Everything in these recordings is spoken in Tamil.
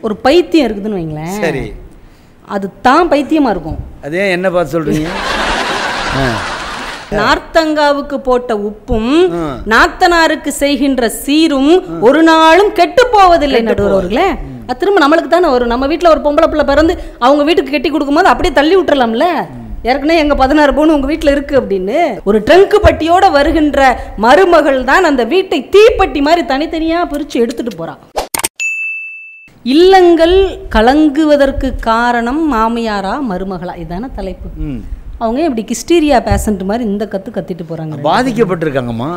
ஒரு பைத்தியம் இருக்குதுன்னு வைங்களேன் சரி அது தான் பைத்தியமா இருக்கும் அதே என்ன பார்த்து சொல்றீங்க ஆ. நார்த்தங்காவுக்கு போட்ட உப்பும் ஆ. நாத்தனாருக்கு செய்கின்ற சீரும் ஒரு நாளும் கெட்டு போவதில்லை நடுவர்களே அது திரும்ப நம்மளுக்கு தானே வரும் நம்ம வீட்ல ஒரு பொம்பளை பிள்ளை பிறந்து அவங்க வீட்டுக்கு கட்டி கொடுக்கும்போது அப்படியே தள்ளி விட்டுறலாம்ல ஏற்கனவே எங்க பதினாறு பவுன் உங்க வீட்ல இருக்கு அப்படின்னு ஒரு ட்ரங்க் பட்டியோட வருகின்ற மருமகள் தான் அந்த வீட்டை தீப்பெட்டி மாதிரி தனித்தனியா பிரிச்சு எடுத்துட்டு போறா இல்லங்கள் கலங்குவதற்கு காரணம் மாமியாரா மருமகளா இதான தலைப்பு ம் அவங்க இப்படி கிஸ்டீரியா பேஷண்ட் மாதிரி இந்த கத்து கத்திட்டு போறாங்க பாதிக்கப்பட்டிருக்காங்கம்மா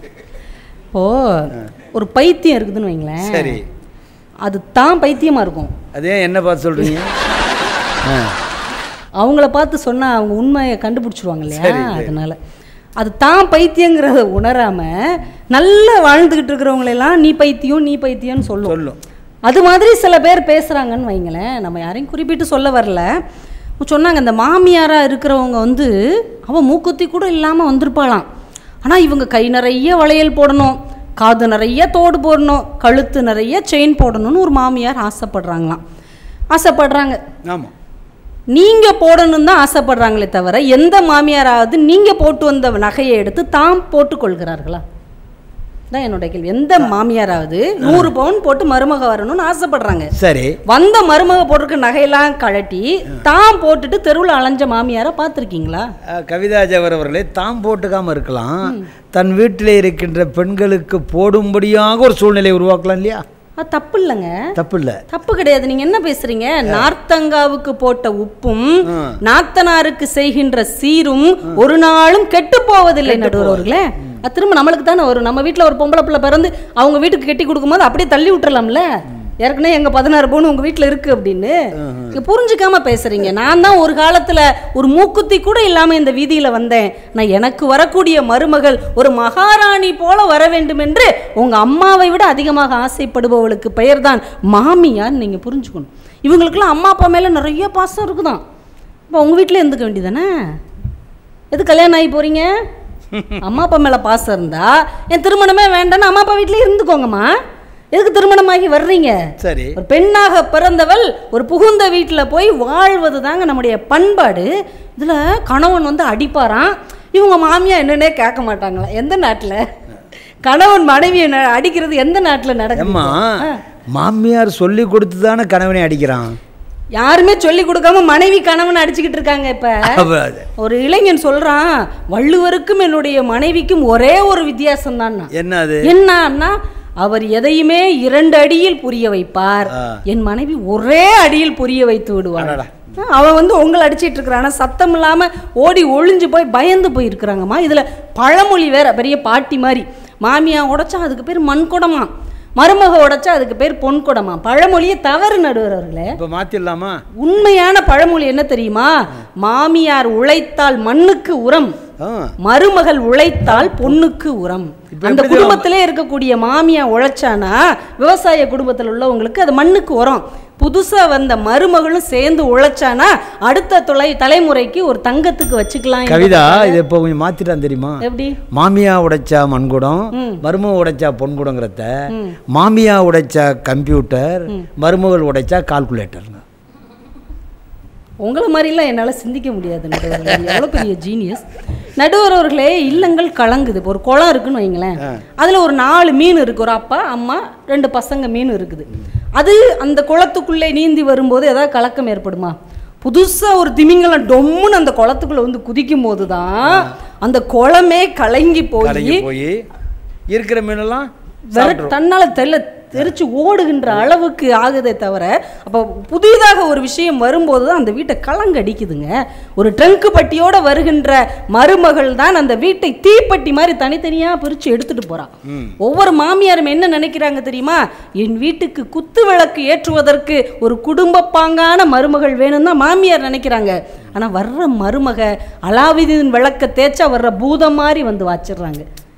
இப்போ ஒரு பைத்தியம் இருக்குதுன்னு வைங்களேன் சரி அது தான் பைத்தியமா இருக்கும் அதே என்ன பார்த்து சொல்றீங்க ஆ. அவங்கள பார்த்து சொன்னா அவங்க உண்மையை கண்டுபிடிச்சிருவாங்க இல்லையா சரி, சரி. அதனால அது தான் பைத்தியங்கிறத உணராம நல்லா வாழ்ந்துகிட்டு இருக்கிறவங்களெல்லாம் நீ பைத்தியம் நீ பைத்தியம்னு சொல்லும் சொல்லும் அது மாதிரி சில பேர் பேசுகிறாங்கன்னு வைங்களேன் நம்ம யாரையும் குறிப்பிட்டு சொல்ல வரல சொன்னாங்க இந்த மாமியாராக இருக்கிறவங்க வந்து அவன் மூக்குத்தி கூட இல்லாமல் வந்திருப்பாளாம் ஆனால் இவங்க கை நிறைய வளையல் போடணும் காது நிறைய தோடு போடணும் கழுத்து நிறைய செயின் போடணும்னு ஒரு மாமியார் ஆசைப்படுறாங்களாம் ஆசைப்படுறாங்க ஆமாம் நீங்கள் போடணும் தான் ஆசைப்படுறாங்களே தவிர எந்த மாமியாராவது நீங்கள் போட்டு வந்த நகையை எடுத்து தாம் போட்டுக்கொள்கிறார்களா தான் என்னோட கேள்வி எந்த மாமியாராவது நூறு பவுன் போட்டு மருமக வரணும்னு ஆசைப்படுறாங்க சரி வந்த மருமக போட்டிருக்க நகையெல்லாம் கழட்டி தான் போட்டுட்டு தெருவில் அலைஞ்ச மாமியாரை பார்த்துருக்கீங்களா அஹ், கவிதா ஜவர் அவர்களே தாம் போட்டுக்காம இருக்கலாம் தன் வீட்டிலே இருக்கின்ற பெண்களுக்கு போடும்படியாக ஒரு சூழ்நிலை உருவாக்கலாம் இல்லையா அது தப்பு இல்லைங்க தப்பு இல்லை தப்பு கிடையாது நீங்க என்ன பேசுறீங்க நார்த்தங்காவுக்கு போட்ட உப்பும் ஆ. நாத்தனாருக்கு செய்கின்ற சீரும் ஒரு நாளும் கெட்டு போவதில்லை நடுவர்களே அது திரும்ப நம்மளுக்கு தானே வரும் நம்ம வீட்ல ஒரு பொம்பளை பிள்ளை பிறந்து அவங்க வீட்டுக்கு கட்டி கொடுக்கும்போது அப்படியே தள்ளி விட்டுறலாம்ல ஏற்கனவே எங்க பதினாறு பவுன் உங்க வீட்ல இருக்கு அப்படின்னு நீங்க புரிஞ்சுக்காம பேசுறீங்க நான் தான் ஒரு காலத்துல ஒரு மூக்குத்தி கூட இல்லாம இந்த வீதியில வந்தேன் நான் எனக்கு வரக்கூடிய மருமகள் ஒரு மகாராணி போல வர வேண்டும் என்று உங்க அம்மாவை விட அதிகமாக ஆசைப்படுபவளுக்கு பெயர்தான் மாமியார் நீங்க புரிஞ்சுக்கணும் இவங்களுக்கெல்லாம் அம்மா அப்பா மேல நிறைய பாசம் இருக்குதான் இப்போ உங்க வீட்டில் இருந்துக்க வேண்டியதானே எது கல்யாணம் ஆகி போறீங்க அம்மா அப்பா மேல பாசம் இருந்தா என் திருமணமே வேண்டாம்னு அம்மா அப்பா வீட்டிலே இருந்துக்கோங்கம்மா எதுக்கு திருமணமாகி வர்றீங்க சரி ஒரு பெண்ணாக பிறந்தவள் ஒரு புகுந்த வீட்டில் போய் வாழ்வது தாங்க நம்முடைய பண்பாடு இதில் கணவன் வந்து அடிப்பாராம் இவங்க மாமியா என்னன்னே கேட்க மாட்டாங்களா எந்த நாட்டில் கணவன் மனைவியை ந- அடிக்கிறது எந்த நாட்டில் நடக்கும் ஏம்மா மாமியார் சொல்லி கொடுத்து தானே கணவனை அடிக்கிறான் யாருமே சொல்லி கொடுக்காம மனைவி கணவன் அடிச்சுக்கிட்டு இருக்காங்க இப்ப அப்ப அது- ஒரு இளைஞன் சொல்றான் வள்ளுவருக்கும் என்னுடைய மனைவிக்கும் ஒரே ஒரு வித்தியாசம் தான் என்ன அது என்னன்னா அவர் எதையுமே இரண்டு அடியில் புரிய வைப்பார் ஆ. என் மனைவி ஒரே அடியில் புரிய வைத்து விடுவார் அடடா. அவன் வந்து உங்களை அடிச்சிட்டு இருக்கிறான் ஆனா சத்தம் இல்லாம ஓடி ஒளிஞ்சு போய் பயந்து போயிருக்கிறாங்கம்மா இதுல பழமொழி வேற பெரிய பாட்டி மாதிரி மாமியா உடைச்சா அதுக்கு பேர் மண்குடமா மருமக உடைச்சா அதுக்கு பேர் பொன்குடமா பழமொழியே தவறு நடுவர் அவர்களே இப்போ மாற்றிடலாமா உண்மையான பழமொழி என்ன தெரியுமா மாமியார் உழைத்தால் மண்ணுக்கு உரம் ஆ மருமகள் உழைத்தால் பொண்ணுக்கு உரம் இப்ப அந்த எப்படி குடும்பத்திலே இருக்கக்கூடிய மாமியா உழைச்சானா விவசாய குடும்பத்தில் உள்ளவங்களுக்கு அது மண்ணுக்கு உரம் புதுசா வந்த மருமகளும் சேர்ந்து உழைச்சானா அடுத்த தொலை தலைமுறைக்கு ஒரு தங்கத்துக்கு வச்சுக்கலாம் கவிதா இதை இப்போ கொஞ்சம் மாற்றிட்டான் தெரியுமா எப்படி மாமியா உடைச்சா மண்குடம் மருமக உடைச்சா பொன்குடங்கிறத மாமியா உடைச்சா கம்ப்யூட்டர் மருமகள் உடைச்சா கால்குலேட்டருங்க உங்களை மாதிரிலாம் என்னால் சிந்திக்க முடியாது நடுவர் எவ்வளோ பெரிய ஜீனியஸ் நடுவர் அவர்களே இல்லங்கள் கலங்குது இப்போ ஒரு குளம் இருக்குன்னு வைங்களேன் அதில் ஒரு நாலு மீன் இருக்கு ஒரு அப்பா அம்மா ரெண்டு பசங்க மீன் இருக்குது அது அந்த குளத்துக்குள்ளே நீந்தி வரும்போது ஏதாவது கலக்கம் ஏற்படுமா புதுசாக ஒரு திமிங்கலம் டொம்முன்னு அந்த குளத்துக்குள்ளே வந்து குதிக்கும் போது தான் அந்த குளமே கலங்கி போய் கலங்கி போய் இருக்கிற மீனெல்லாம் வெற தன்னால தெல்ல தெரிச்சு ஓடுகின்ற அளவுக்கு ஆகுதே தவிர அப்போ புதிதாக ஒரு விஷயம் வரும்போது தான் அந்த வீட்டை கலங்கடிக்குதுங்க ஒரு ட்ரங்க் பட்டியோட வருகின்ற மருமகள் தான் அந்த வீட்டை தீப்பெட்டி மாதிரி தனித்தனியா பிரிச்சு எடுத்துட்டு போறான் ஒவ்வொரு மாமியாரும் என்ன நினைக்கிறாங்க தெரியுமா என் வீட்டுக்கு குத்து விளக்கு ஏற்றுவதற்கு ஒரு குடும்ப பாங்கான மருமகள் வேணும்னு தான் மாமியார் நினைக்கிறாங்க ஆனா வர்ற மருமக அலாவுதீன் விளக்க தேய்ச்சா வர்ற பூதம் மாதிரி வந்து வச்சிடுறாங்க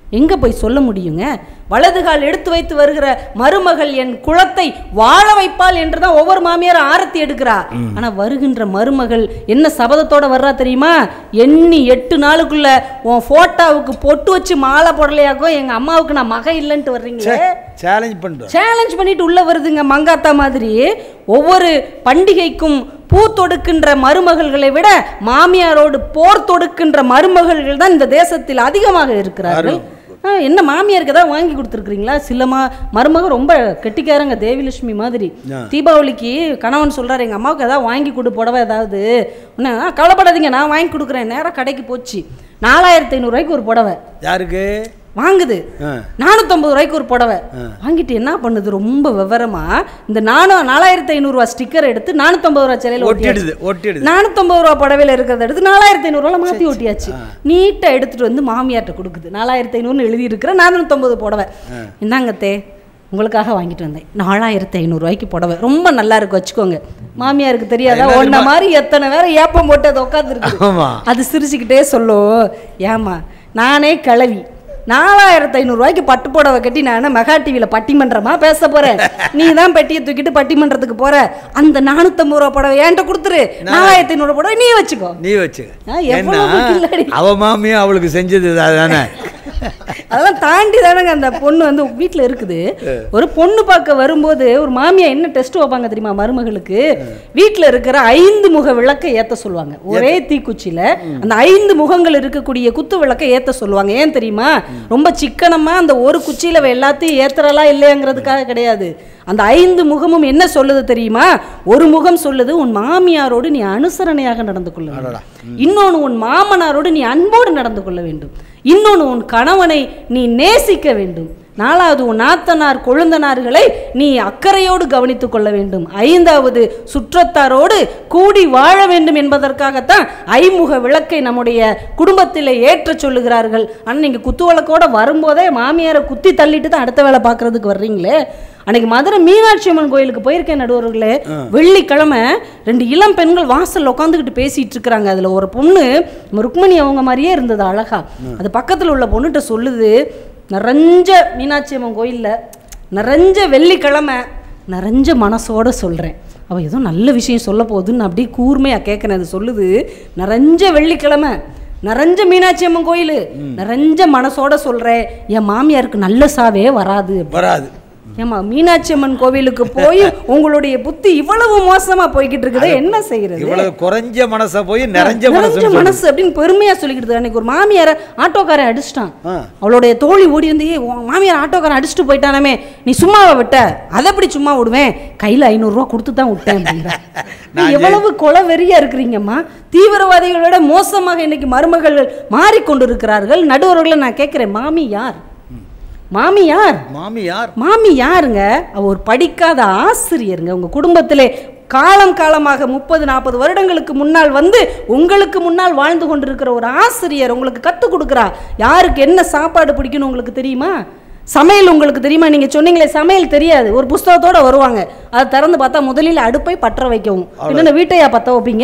எங்க போய் சொல்ல முடியுங்க வலது கால் எடுத்து வைத்து வருகிற மருமகள் என் குலத்தை வாழ வைப்பாள் என்று தான் ஒவ்வொரு மாமியாரும் ஆரத்தி எடுக்கிறா ஆனா வருகின்ற மருமகள் என்ன சபதத்தோட வர்றா தெரியுமா எண்ணி எட்டு நாளுக்குள்ள உன் போட்டோவுக்கு பொட்டு வச்சு மாலை போடலையாக்கோ எங்க அம்மாவுக்கு நான் மக இல்லைன்ட்டு வர்றீங்களே சேலஞ்ச் பண்ணுறோம் சேலஞ்ச் பண்ணிட்டு உள்ள வருதுங்க மங்காத்தா மாதிரி ஒவ்வொரு பண்டிகைக்கும் பூ தொடுக்கின்ற மருமகள்களை விட மாமியாரோடு போர் தொடுக்கின்ற மருமகள்கள் தான் இந்த தேசத்தில் அதிகமாக இருக்கிறார்கள் ஆ, என்ன மாமியாருக்கு ஏதாவது வாங்கி கொடுத்துருக்கீங்களா சில மா மருமக ரொம்ப கெட்டிக்காரங்க தேவிலட்சுமி மாதிரி ஆ. தீபாவளிக்கு கணவன் சொல்றாரு எங்க அம்மாவுக்கு ஏதாவது வாங்கி கொடு புடவை ஏதாவது உடனே, "ஆ, கவலைப்படாதீங்க நான் வாங்கி கொடுக்குறேன் நேரா கடைக்கு போச்சு நாலாயிரத்தி ஐநூறுரூவாய்க்கு ஒரு புடவை யாருக்கு வாங்குது ஆ நானூற்றம்பது ரூபாய்க்கு ஒரு புடவை வாங்கிட்டு என்ன பண்ணுது ரொம்ப விவரமா இந்த நானும் நாலாயிரத்தி ஐநூறுரூவா ஸ்டிக்கர் எடுத்து நானூற்றம்பது ரூபா சிலையில் ஒட்டிடுது ஒட்டிடுது நானூற்றம்பது ரூபா புடவையில் இருக்கிறத எடுத்து நாலாயிரத்தி ஐநூறுரூவா மாற்றி ஒட்டியாச்சு நீட்டாக எடுத்துட்டு வந்து மாமியார்ட்ட கொடுக்குது நாலாயிரத்தி ஐநூறுனு எழுதி இருக்கிற நானூற்றம்பது புடவை என்னங்கத்தே உங்களுக்காக வாங்கிட்டு வந்தேன் நாலாயிரத்தி ஐநூறுரூவாய்க்கு புடவை ரொம்ப நல்லா இருக்கு வச்சுக்கோங்க மாமியாருக்கு தெரியாதா என்ன ஒன்ன மாதிரி எத்தனை வேற ஏப்பம் போட்டு அதை உட்காந்துருக்கு ஆமா அது சிரிச்சுக்கிட்டே சொல்லும் ஏமா நானே கிளவி நாலாயிரத்தி ஐநூறுரூவாய்க்கு பட்டு புடவை கட்டி நான் மெகா டிவியில் பட்டிமன்றமா பேச போறேன் நீ தான் பெட்டியை தூக்கிட்டு பட்டிமன்றத்துக்கு போற அந்த நானூற்றம்பது ரூபா புடவை என்கிட்ட கொடுத்துரு நாலாயிரத்தி ஐநூறு புடவை நீ வச்சுக்கோ நீ வச்சுக்க ஆ, ஏன்னா எவ்வளவு கில்லாடி. அவ மாமியும் அவளுக்கு செஞ்சது தானே அதெல்லாம் தாண்டி தானங்க அந்த பொண்ணு வந்து வீட்டில் இருக்குது ஒரு பொண்ணு பார்க்க வரும்போது ஒரு மாமியா என்ன டெஸ்ட் வைப்பாங்க தெரியுமா மருமகளுக்கு வீட்டில் இருக்கிற ஐந்து முக விளக்கை ஏத்த சொல்லுவாங்க ஒரே தீக்குச்சியில அந்த ஐந்து முகங்கள் இருக்கக்கூடிய குத்து விளக்கை ஏத்த சொல்லுவாங்க ஏன் தெரியுமா ரொம்ப சிக்கனமா அந்த ஒரு குச்சியில அவ எல்லாத்தையும் ஏத்துறலா இல்லையாங்கிறதுக்காக கிடையாது அந்த ஐந்து முகமும் என்ன சொல்லுது தெரியுமா ஒரு முகம் சொல்லுது உன் மாமியாரோடு நீ அனுசரணையாக நடந்து கொள்ள வேண்டும் இன்னொன்று உன் மாமனாரோடு நீ அன்போடு நடந்து கொள்ள வேண்டும் இன்னொன்று உன் கணவனை நீ நேசிக்க வேண்டும் நாலாவது உன் நாத்தனார் கொழுந்தனார்களை நீ அக்கறையோடு கவனித்துக் கொள்ள வேண்டும் ஐந்தாவது சுற்றத்தாரோடு கூடி வாழ வேண்டும் என்பதற்காகத்தான் ஐமுக விளக்கை நம்முடைய குடும்பத்தில் ஏற்றச் சொல்லுகிறார்கள் ஆனால் நீங்கள் குத்து விளக்கோட வரும்போதே மாமியாரை குத்தி தள்ளிட்டு தான் அடுத்த வேலை பார்க்கறதுக்கு வர்றீங்களே அன்னைக்கு மதுரை மீனாட்சி அம்மன் கோயிலுக்கு போயிருக்கேன் நடுவர்களே வெள்ளிக்கிழமை ரெண்டு இளம் பெண்கள் வாசல்ல உட்காந்துக்கிட்டு பேசிட்டு இருக்கிறாங்க அதுல ஒரு பொண்ணு நம்ம ருக்மணி அவங்க மாதிரியே இருந்தது அழகா அது பக்கத்துல உள்ள பொண்ணுகிட்ட சொல்லுது நிறைஞ்ச மீனாட்சி அம்மன் கோயில்ல நிறைஞ்ச வெள்ளிக்கிழமை நிறைஞ்ச மனசோட சொல்றேன் அவள் ஏதோ நல்ல விஷயம் சொல்ல போகுதுன்னு அப்படியே கூர்மையாக கேட்குறேன் அது சொல்லுது நிறைஞ்ச வெள்ளிக்கிழமை நிறைஞ்ச மீனாட்சி அம்மன் கோயில் நிறைஞ்ச மனசோட சொல்கிறேன் என் மாமியாருக்கு நல்ல சாவே வராது வராது ஏமா மீனாட்சி அம்மன் கோவிலுக்கு போய் உங்களுடைய புத்தி இவ்வளவு மோசமா போய்கிட்டு இருக்குது என்ன செய்யறது இவ்வளவு குறைஞ்ச மனச போய் நிறைஞ்ச மனசு நிறைஞ்ச மனசு அப்படின்னு பெருமையா சொல்லிக்கிட்டு அன்னைக்கு ஒரு மாமியார ஆட்டோக்காரன் அடிச்சிட்டான் ஆ. அவளுடைய தோழி ஓடி வந்து "ஏய், உன் மாமியார் ஆட்டோக்காரன் அடிச்சுட்டு போயிட்டானாமே நீ சும்மாவை விட்ட அதை எப்படி சும்மா விடுவேன் கையில ஐநூறு ரூபா கொடுத்து தான் விட்டேன் அப்படிங்கிற நீ எவ்வளவு கொலை வெறியா இருக்கிறீங்கம்மா தீவிரவாதிகளோட மோசமாக இன்னைக்கு மருமகள் மாறிக்கொண்டு இருக்கிறார்கள் நடுவர்களை நான் கேட்கிறேன் மாமி யார் மாமி யார் மாமி யார் மாமி யாருங்க அவ ஒரு படிக்காத ஆசிரியருங்க உங்க குடும்பத்திலே காலம் காலமாக முப்பது நாற்பது வருடங்களுக்கு முன்னால் வந்து உங்களுக்கு முன்னால் வாழ்ந்து கொண்டிருக்கிற ஒரு ஆசிரியர் உங்களுக்கு கற்றுக் கொடுக்குறா யாருக்கு என்ன சாப்பாடு பிடிக்கணும் உங்களுக்கு தெரியுமா சமையல் உங்களுக்கு தெரியுமா நீங்க சொன்னீங்களே சமையல் தெரியாது ஒரு புஸ்தகத்தோட வருவாங்க அதை திறந்து பார்த்தா முதலில் அடுப்பை பற்ற வைக்கவும் இல்லைன்னா வீட்டையா பற்ற வைப்பீங்க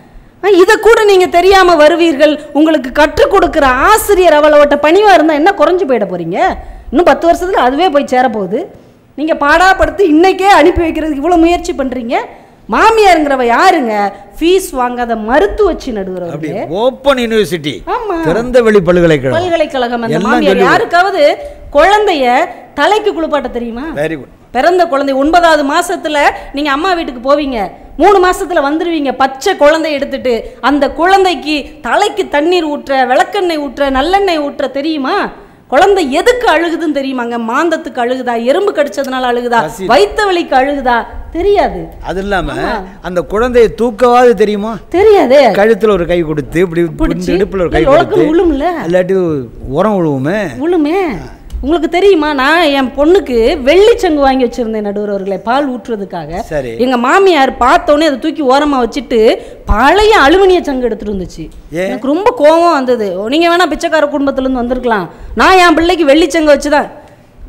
ஆ, இதை கூட நீங்க தெரியாம வருவீர்கள் உங்களுக்கு கற்றுக் கொடுக்கிற ஆசிரியர் அவளோட்ட பணிவா இருந்தா என்ன குறைஞ்சு போயிட போறீங்க இன்னும் பத்து வருஷத்துல அதுவே போய் சேரப்போகுது நீங்க பாடாப்படுத்தி இன்னைக்கே அனுப்பி வைக்கிறதுக்கு இவ்வளவு முயற்சி பண்றீங்க மாமியாருங்கிறவ யாருங்க ஃபீஸ் வாங்காத மருத்துவச்சி அப்படி நடுவர்களே ஓப்பன் யூனிவர்சிட்டி ஆமா திறந்த வெளி பல்கலைக்கழகம் பல்கலைக்கழகம் அந்த எல்லாம் மாமியார் சொல்லி- யாருக்காவது குழந்தைய தலைக்கு குளிப்பாட்ட தெரியுமா வெரி குட் பிறந்த குழந்தை ஒன்பதாவது மாசத்துல நீங்க அம்மா வீட்டுக்கு போவீங்க மூணு மாசத்துல வந்துருவீங்க பச்சை குழந்தை எடுத்துட்டு அந்த குழந்தைக்கு தலைக்கு தண்ணீர் ஊற்ற விளக்கெண்ணெய் ஊற்ற நல்லெண்ணெய் ஊற்ற தெரியுமா குழந்தை எதுக்கு அழுகுதுன்னு தெரியுமாங்க மாந்தத்துக்கு அழுகுதா எறும்பு கடிச்சதுனால அழுகுதா பசி. வயித்த வலிக்கு அழுகுதா தெரியாது அது இல்லாம அந்த குழந்தையை தூக்கவாது தெரியுமா தெரியாதே கழுத்துல ஒரு கை கொடுத்து இப்படி பிடிச்சி இந்த இடுப்புல ஒரு கை இல்ல, உலக்கு கொடுத்து விழும்ல இல்லாட்டி உரம் விழுவுமே விழுமே உங்களுக்கு தெரியுமா நான் என் பொண்ணுக்கு வெள்ளிச்சங்கு வாங்கி வச்சிருந்தேன் நடுவர்களே பால் ஊற்றுறதுக்காக சரி எங்க மாமியார் பார்த்தோன்னே அதை தூக்கி ஓரமா வச்சுட்டு பழைய அலுமினிய சங்கு எடுத்துட்டு வந்துச்சு ஏன்? எனக்கு ரொம்ப கோவம் வந்தது ஓ, நீங்க வேணா பிச்சைக்கார குடும்பத்துல இருந்து வந்திருக்கலாம் நான் என் பிள்ளைக்கு வெள்ளிச்சங்கு வச்சுதான்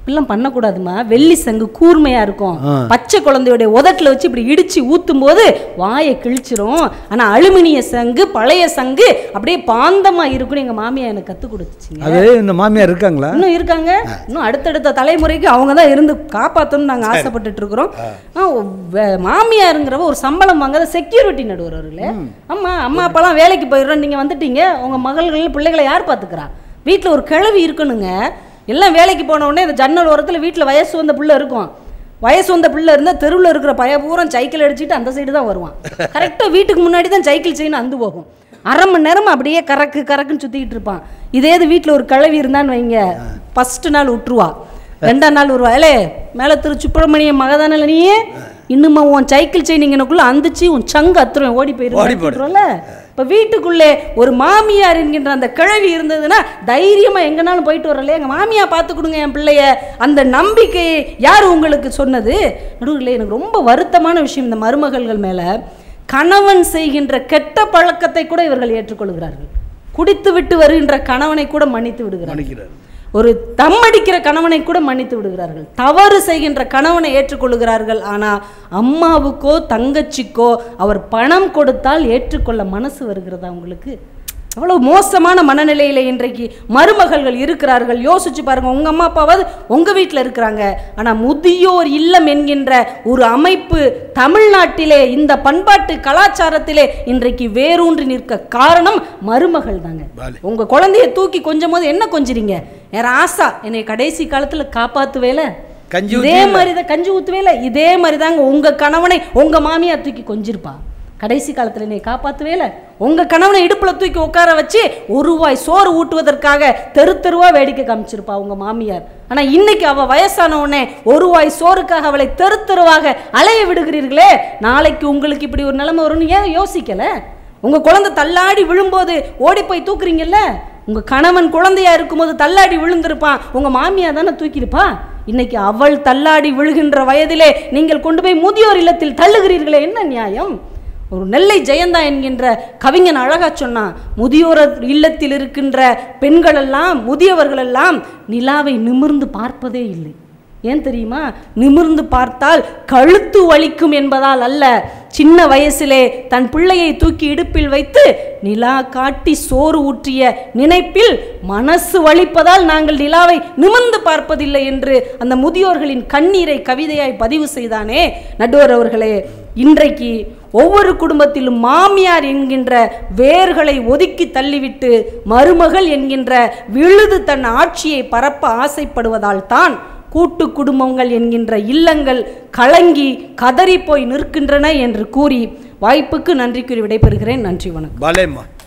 இப்படிலாம் பண்ணக்கூடாதுமா வெள்ளி சங்கு கூர்மையா இருக்கும் ஆ. பச்சை குழந்தையோடைய உதட்டுல வச்சு இப்படி இடிச்சு ஊத்தும் போது வாயை கிழிச்சிரும் ஆனா அலுமினிய சங்கு பழைய சங்கு அப்படியே பாந்தமா இருக்கும்னு எங்க மாமியா எனக்கு கத்து கொடுத்துச்சுங்க அது இந்த மாமியார் இருக்காங்களா இன்னும் இருக்காங்க இன்னும் அடுத்தடுத்த தலைமுறைக்கு அவங்க தான் இருந்து காப்பாற்றணும்னு நாங்கள் ஆசைப்பட்டுட்டு இருக்கிறோம் ஆ, வே- மாமியாருங்கிறவ ஒரு சம்பளம் வாங்காத செக்யூரிட்டி நடுவர் அவர்களே அம்மா அம்மா அப்பாலாம் வேலைக்கு போயிடுறோம் நீங்கள் வந்துட்டீங்க உங்கள் மகள்கள் பிள்ளைகளை யார் பார்த்துக்கிறா வீட்டில் ஒரு கிழவி இருக்கணுங்க எல்லாம் வேலைக்கு போன உடனே இந்த ஜன்னல் ஓரத்தில் வீட்டில் வயசு வந்த பிள்ளை இருக்கும் வயசு வந்த பிள்ளை இருந்தால் தெருவில் இருக்கிற பய பூரம் சைக்கிள் அடிச்சுட்டு அந்த சைடு தான் வருவான் கரெக்டாக வீட்டுக்கு முன்னாடி தான் சைக்கிள் செயின் அந்து போகும் அரை மணி நேரம் அப்படியே கறக்கு கறக்குன்னு சுற்றிக்கிட்டு இருப்பான் இதே இது வீட்டில் ஒரு கிழவி இருந்தான்னு வைங்க ஃபஸ்ட்டு நாள் விட்டுருவா ரெண்டாம் நாள் வருவா ஏலே மேலே திரு சுப்பிரமணியம் மகதானல நீயே இன்னுமா உன் சைக்கிள் செயின் இங்கனக்குள்ளே அந்துச்சு உன் சங்கு அத்துருவேன் ஓடி ஓடி போயிடு. போயிருக்கிறோம்ல இப்போ வீட்டுக்குள்ளே ஒரு மாமியார் என்கின்ற அந்த கிழவி இருந்ததுன்னா தைரியமாக எங்கனாலும் போயிட்டு வரல எங்கள் மாமியா பார்த்து கொடுங்க என் பிள்ளைய அந்த நம்பிக்கையை யார் உங்களுக்கு சொன்னது நடுவில் எனக்கு ரொம்ப வருத்தமான விஷயம் இந்த மருமகள்கள் மேலே கணவன் செய்கின்ற கெட்ட பழக்கத்தை கூட இவர்கள் ஏற்றுக்கொள்கிறார்கள் குடித்து விட்டு வருகின்ற கணவனை கூட மன்னித்து விடுகிறார்கள் மன்னிக்கிறார் ஒரு தம்மடிக்கிற கணவனை கூட மன்னித்து விடுகிறார்கள் தவறு செய்கின்ற கணவனை ஏற்றுக்கொள்கிறார்கள் ஆனா அம்மாவுக்கோ தங்கச்சிக்கோ அவர் பணம் கொடுத்தால் ஏற்றுக்கொள்ள மனசு வருகிறதா உங்களுக்கு அவ்வளவு மோசமான மனநிலையில இன்றைக்கு மருமகள்கள் இருக்கிறார்கள் யோசிச்சு பாருங்க உங்க அம்மா அப்பாவாவது உங்க வீட்டில் இருக்கிறாங்க ஆனா முதியோர் இல்லம் என்கின்ற ஒரு அமைப்பு தமிழ்நாட்டிலே இந்த பண்பாட்டு கலாச்சாரத்திலே இன்றைக்கு வேரூன்றி நிற்க காரணம் மருமகள் தாங்க பாலி. உங்க குழந்தைய தூக்கி கொஞ்சம் போது என்ன கொஞ்சிறீங்க வேற ஆசா என்னை கடைசி காலத்துல காப்பாத்துவேல கஞ்சி இதே ஊத்தியில. மாதிரி தான் கஞ்சி ஊத்துவேல இதே மாதிரி தாங்க உங்க கணவனை உங்க மாமியார் தூக்கி கொஞ்சிருப்பா கடைசி காலத்துல என்னை காப்பாத்துவேல உங்க கணவனை இடுப்புல தூக்கி உட்கார வச்சு ஒரு ரூபாய் சோறு ஊட்டுவதற்காக தெரு தெருவா வேடிக்கை காமிச்சிருப்பா உங்க மாமியார் ஆனா இன்னைக்கு அவ வயசான உடனே ஒரு ரூபாய் சோறுக்காக அவளை தெரு தெருவாக அலைய விடுகிறீர்களே நாளைக்கு உங்களுக்கு இப்படி ஒரு நிலைமை வரும்னு ஏன் யோசிக்கல உங்க குழந்தை தள்ளாடி விழும்போது ஓடி போய் தூக்குறீங்கல்ல உங்க கணவன் குழந்தையா இருக்கும்போது தள்ளாடி விழுந்திருப்பான் உங்க மாமியா தானே தூக்கியிருப்பா இன்னைக்கு அவள் தள்ளாடி விழுகின்ற வயதிலே நீங்கள் கொண்டு போய் முதியோர் இல்லத்தில் தள்ளுகிறீர்களே என்ன நியாயம் ஒரு நெல்லை ஜெயந்தா என்கின்ற கவிஞன் அழகா சொன்னான் முதியோர் இல்லத்தில் இருக்கின்ற பெண்கள் எல்லாம் முதியவர்கள் எல்லாம் நிலாவை நிமிர்ந்து பார்ப்பதே இல்லை ஏன் தெரியுமா நிமிர்ந்து பார்த்தால் கழுத்து வலிக்கும் என்பதால் அல்ல சின்ன வயசிலே தன் பிள்ளையை தூக்கி இடுப்பில் வைத்து நிலா காட்டி சோறு ஊற்றிய நினைப்பில் மனசு வலிப்பதால் நாங்கள் நிலாவை நிமிர்ந்து பார்ப்பதில்லை என்று அந்த முதியோர்களின் கண்ணீரை கவிதையாய் பதிவு செய்தானே நடுவர் அவர்களே இன்றைக்கு ஒவ்வொரு குடும்பத்திலும் மாமியார் என்கின்ற வேர்களை ஒதுக்கி தள்ளிவிட்டு மருமகள் என்கின்ற விழுது தன் ஆட்சியை பரப்ப ஆசைப்படுவதால் தான் கூட்டு குடும்பங்கள் என்கின்ற இல்லங்கள் கலங்கி கதறி போய் நிற்கின்றன என்று கூறி வாய்ப்புக்கு நன்றி கூறி விடைபெறுகிறேன் நன்றி வணக்கம் பாலேம்மா